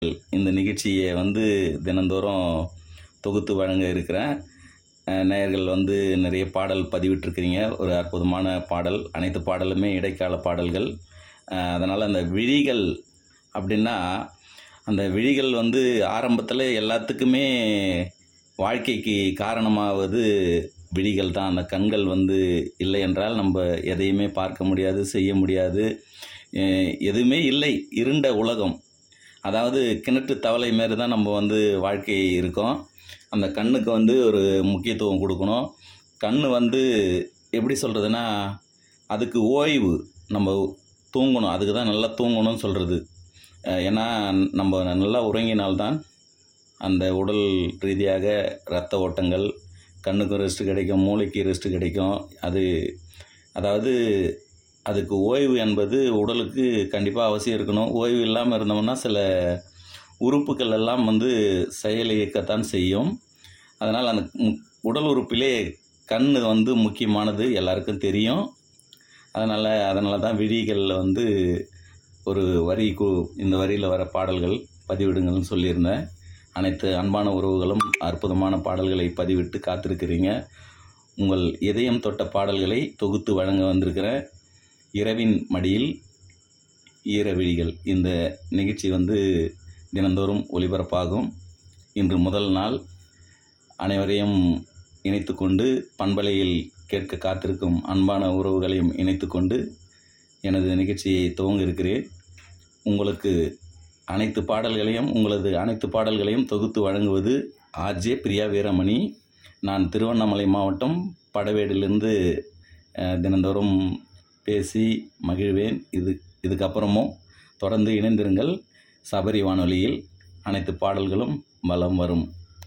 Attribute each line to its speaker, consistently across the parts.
Speaker 1: இந்த நிகழ்ச்சியை வந்து தினந்தோறும் தொகுத்து வழங்க இருக்கிறேன் அஹ், நேயர்கள் வந்து நிறைய பாடல் பதிவிட்டிருக்கிறீங்க ஒரு அற்புதமான பாடல் அனைத்து பாடலுமே இடைக்கால பாடல்கள் அதனால் அந்த விழிகள் அப்படின்னா அந்த விழிகள் வந்து ஆரம்பத்தில் எல்லாத்துக்குமே வாழ்க்கைக்கு காரணமாவது விழிகள் தான் அந்த கண்கள் வந்து இல்லை என்றால் நம்ம எதையுமே பார்க்க முடியாது செய்ய முடியாது அஹ், எதுவுமே இல்லை இருண்ட உலகம் அதாவது கிணற்று தவளை மாரி தான் நம்ம வந்து வாழ்க்கை இருக்கோம் அந்த கண்ணுக்கு வந்து ஒரு முக்கியத்துவம் கொடுக்கணும் கண் வந்து எப்படி சொல்கிறதுனா அதுக்கு ஓய்வு நம்ம தூங்கணும் அதுக்கு தான் நல்லா தூங்கணும்னு சொல்கிறது ஏன்னா நம்ம நல்லா உறங்கினால்தான் அந்த உடல் ரீதியாக இரத்த ஓட்டங்கள் கண்ணுக்கும் ரெஸ்ட் கிடைக்கும் மூளைக்கு ரெஸ்ட் கிடைக்கும் அது அதாவது அதுக்கு ஓய்வு என்பது உடலுக்கு கண்டிப்பாக அவசியம் இருக்கணும் ஓய்வு இல்லாமல் இருந்தோம்னா சில உறுப்புகள் எல்லாம் வந்து செயல் இயக்கத்தான் செய்யும் அதனால் அந்த மு- உடல் உறுப்பிலே கண் வந்து முக்கியமானது எல்லாருக்கும் தெரியும் அதனால் அதனால தான் விழிகளில் வந்து ஒரு வரி கு இந்த வரியில் வர பாடல்கள் பதிவிடுங்கள்னு சொல்லியிருந்தேன் அனைத்து அன்பான உறவுகளும் அற்புதமான பாடல்களை பதிவிட்டு காத்திருக்கிறீங்க உங்கள் இதயம் தொட்ட பாடல்களை தொகுத்து வழங்க வந்திருக்கிறேன் இரவின் மடியில் ஈரவிழிகள் இந்த நிகழ்ச்சி வந்து தினந்தோறும் ஒளிபரப்பாகும் இன்று முதல் நாள் அனைவரையும் இணைத்து கொண்டு பண்பலையில் கேட்க காத்திருக்கும் அன்பான உறவுகளையும் இணைத்து கொண்டு எனது நிகழ்ச்சியை துவங்க இருக்கிறேன் உங்களுக்கு அனைத்து பாடல்களையும் உங்களது அனைத்து பாடல்களையும் தொகுத்து வழங்குவது ஆர்ஜே பிரியா வீரமணி நான் திருவண்ணாமலை மாவட்டம் படவேடிலிருந்து அஹ், தினந்தோறும் பேசி மகிழ்வேன் இது இதுக்கப்புறமும் தொடர்ந்து இணைந்திருங்கள் சபரி வானொலியில் அனைத்து பாடல்களும் வலம் வரும்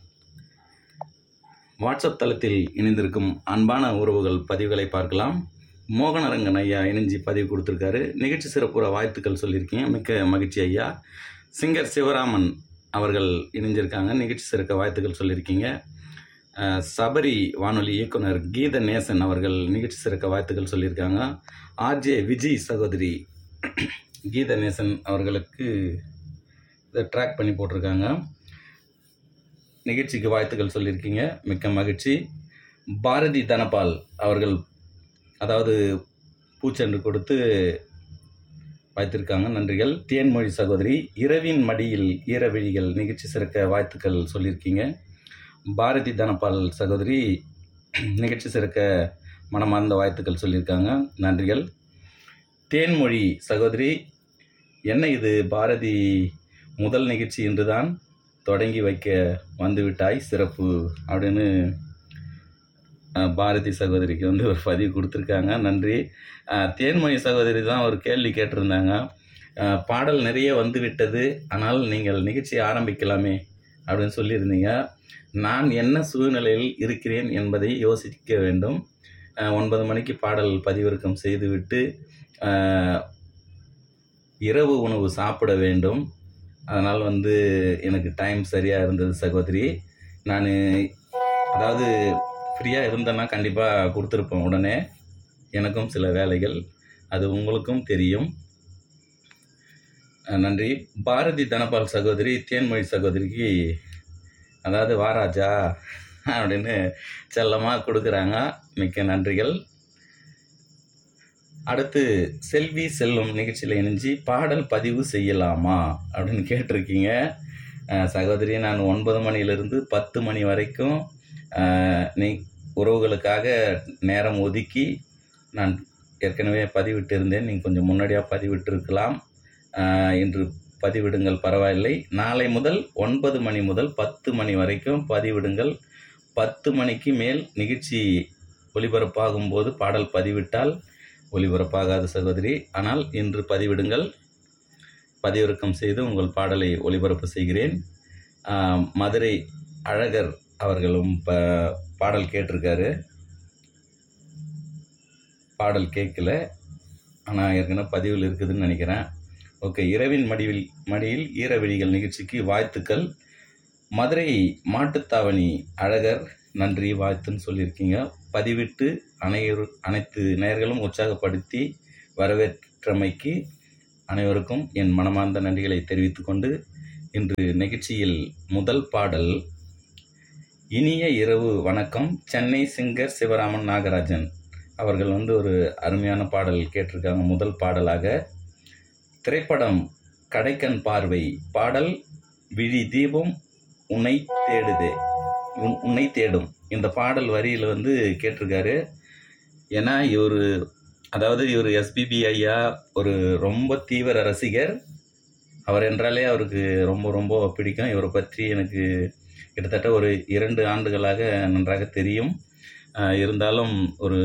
Speaker 1: வாட்ஸ்அப் தளத்தில் இணைந்திருக்கும் அன்பான உறவுகள் பதிவுகளை பார்க்கலாம் மோகனரங்கன் ஐயா இணைஞ்சி பதிவு கொடுத்துருக்காரு நிகழ்ச்சி சிறப்புற வாழ்த்துக்கள் சொல்லியிருக்கீங்க மிக்க மகிழ்ச்சி ஐயா சிங்கர் சிவராமன் அவர்கள் இணைஞ்சிருக்காங்க நிகழ்ச்சி சிறக்க வாழ்த்துக்கள் சொல்லியிருக்கீங்க அஹ், சபரி வானொலி இயக்குனர் கீத நேசன் அவர்கள் நிகழ்ச்சி சிறக்க வாழ்த்துக்கள் சொல்லியிருக்காங்க ஆர்ஜே விஜய் சகோதரி கீத நேசன் அவர்களுக்கு இதை ட்ராக் பண்ணி போட்டிருக்காங்க நிகழ்ச்சிக்கு வாழ்த்துக்கள் சொல்லியிருக்கீங்க மிக்க மகிழ்ச்சி பாரதி தனபால் அவர்கள் அதாவது பூச்செண்டு கொடுத்து வாழ்த்திருக்காங்க நன்றிகள் தேன்மொழி சகோதரி இரவின் மடியில் ஈரவிழிகள் நிகழ்ச்சி சிறக்க வாழ்த்துக்கள் சொல்லியிருக்கீங்க பாரதி தனபால் சகோதரி நிகழ்ச்சி சிறக்க மனமார்ந்த வாழ்த்துக்கள் சொல்லியிருக்காங்க நன்றிகள் தேன்மொழி சகோதரி என்ன இது பாரதி முதல் நிகழ்ச்சி இன்றுதான் தொடங்கி வைக்க வந்துவிட்டாய் சிறப்பு அப்படின்னு அஹ், பாரதி சகோதரிக்கு வந்து ஒரு பதிவு கொடுத்துருக்காங்க நன்றி அஹ், தேன்மொழி சகோதரி தான் ஒரு கேள்வி கேட்டிருந்தாங்க அஹ், பாடல் நிறைய வந்து விட்டது ஆனால் நீங்கள் நிகழ்ச்சி ஆரம்பிக்கலாமே அப்படின்னு சொல்லியிருந்தீங்க நான் என்ன சூழ்நிலையில் இருக்கிறேன் என்பதை யோசிக்க வேண்டும் அஹ், ஒன்பது மணிக்கு பாடல் பதிவிறக்கம் செய்துவிட்டு அஹ், இரவு உணவு சாப்பிட வேண்டும் அதனால் வந்து எனக்கு டைம் சரியாக இருந்தது சகோதரி நான் அதாவது ஃப்ரீயாக இருந்தேன்னா கண்டிப்பாக கொடுத்துருப்பேன் உடனே எனக்கும் சில வேலைகள் அது உங்களுக்கும் தெரியும் அஹ் நன்றி பாரதி தனபால் சகோதரி தேன்மொழி சகோதரிக்கு அதாவது வாராஜா அப்படின்னு செல்லமாக கொடுக்குறாங்க மிக்க நன்றிகள் அடுத்து செல்வி செல்லும் நிகழ்ச்சியில் இணைஞ்சு பாடல் பதிவு செய்யலாமா அப்படின்னு கேட்டிருக்கீங்க அஹ் சகோதரி நான் ஒன்பது மணியிலிருந்து பத்து மணி வரைக்கும் அஹ், நீ உறவுகளுக்காக நேரம் ஒதுக்கி நான் ஏற்கனவே பதிவிட்டிருந்தேன் நீங்கள் கொஞ்சம் முன்னாடியாக பதிவிட்டிருக்கலாம் அஹ், இன்று பதிவிடுங்கள் பரவாயில்லை நாளை முதல் ஒன்பது மணி முதல் பத்து மணி வரைக்கும் பதிவிடுங்கள் பத்து மணிக்கு மேல் நிகழ்ச்சி ஒளிபரப்பாகும் போது பாடல் பதிவிட்டால் ஒளிபரப்பாகாத சகோதரி ஆனால் இன்று பதிவிடுங்கள் பதிவிறக்கம் செய்து உங்கள் பாடலை ஒளிபரப்பு செய்கிறேன் ஆம், மதுரை அழகர் அவர்களும் ப பாடல் கேட்டிருக்காரு பாடல் கேட்கல ஆனால் ஏற்கனவே பதிவில் இருக்குதுன்னு நினைக்கிறேன் ஓகே இரவின் மடிவில் மடியில் ஈரவெளிகள் நிகழ்ச்சிக்கு வாழ்த்துக்கள் மதுரை மாட்டுத்தாவணி அழகர் நன்றி வாழ்த்துன்னு சொல்லியிருக்கீங்க பதிவிட்டு அனைவரு அனைத்து நேயர்களும் உற்சாகப்படுத்தி வரவேற்றமைக்கு அனைவருக்கும் என் மனமார்ந்த நன்றிகளை தெரிவித்துக்கொண்டு இன்று நிகழ்ச்சியில் முதல் பாடல் இனிய இரவு வணக்கம் சென்னை சிங்கர் சிவராமன் நாகராஜன் அவர்கள் வந்து ஒரு அருமையான பாடல் கேட்டிருக்காங்க முதல் பாடலாக திரைப்படம் கடைக்கண் பார்வை பாடல் விழி தீபம் உன்னை தேடுதே உன் உன்னை தேடும் இந்த பாடல் வரியில் வந்து கேட்டிருக்காரு ஏன்னா இவர் அதாவது இவர் எஸ்பிபி ஐயா ஒரு ரொம்ப தீவிர ரசிகர் அவர் என்றாலே அவருக்கு ரொம்ப ரொம்ப பிடிக்கும் இவரை பற்றி எனக்கு கிட்டத்தட்ட ஒரு இரண்டு ஆண்டுகளாக நன்றாக தெரியும் ஆஹ் இருந்தாலும் ஒரு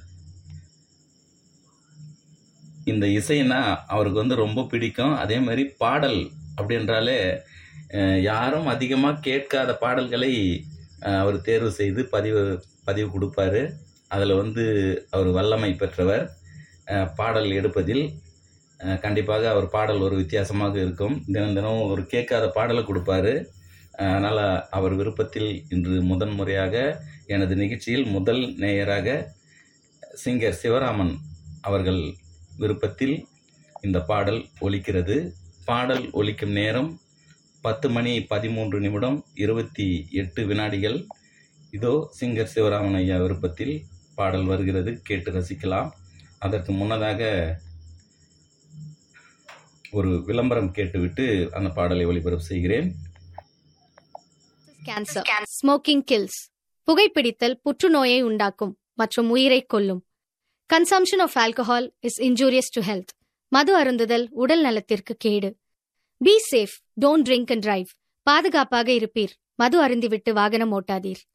Speaker 1: இந்த இசைனா அவருக்கு வந்து ரொம்ப பிடிக்கும் அதே மாதிரி பாடல் அப்படின்றாலே அஹ் யாரும் அதிகமாக கேட்காத பாடல்களை அஹ் அவர் தேர்வு செய்து பதிவு பதிவு கொடுப்பாரு அதில் வந்து அவர் வல்லமை பெற்றவர் அஹ் பாடல் எடுப்பதில் அஹ் கண்டிப்பாக அவர் பாடல் ஒரு வித்தியாசமாக இருக்கும் தினம் தினம் ஒரு கேட்காத பாடலை கொடுப்பாரு அதனால் அவர் விருப்பத்தில் இன்று முதன்முறையாக எனது நிகழ்ச்சியில் முதல் நேயராக சிங்கர் சிவராமன் அவர்கள் விருப்பத்தில் இந்த பாடல் ஒலிக்கிறது பாடல் ஒலிக்கும் நேரம் பத்து மணி பதிமூன்று நிமிடம் இருபத்தி எட்டு வினாடிகள் இதோ சிங்கர் சிவராமன் ஐயா விருப்பத்தில் பாடல் வருகிறது கேட்டு ரசிக்கலாம் அதற்கு முன்னதாக ஒரு விளம்பரம் கேட்டுவிட்டு அந்த பாடலை ஒளிபரப்பு செய்கிறேன்
Speaker 2: கேன்சர் ஸ்மோக்கிங் கில்ஸ் புகைப்பிடித்தல் புற்றுநோயை உண்டாக்கும் மற்றும் உயிரை கொல்லும் consumption of alcohol is injurious to health மது அருந்துதல் உடல் நலத்திற்கு கேடு be safe don't drink and drive பாதுகாப்பாக இருப்பீர் மது அருந்திவிட்டு வாகனம் ஓட்டாதீர்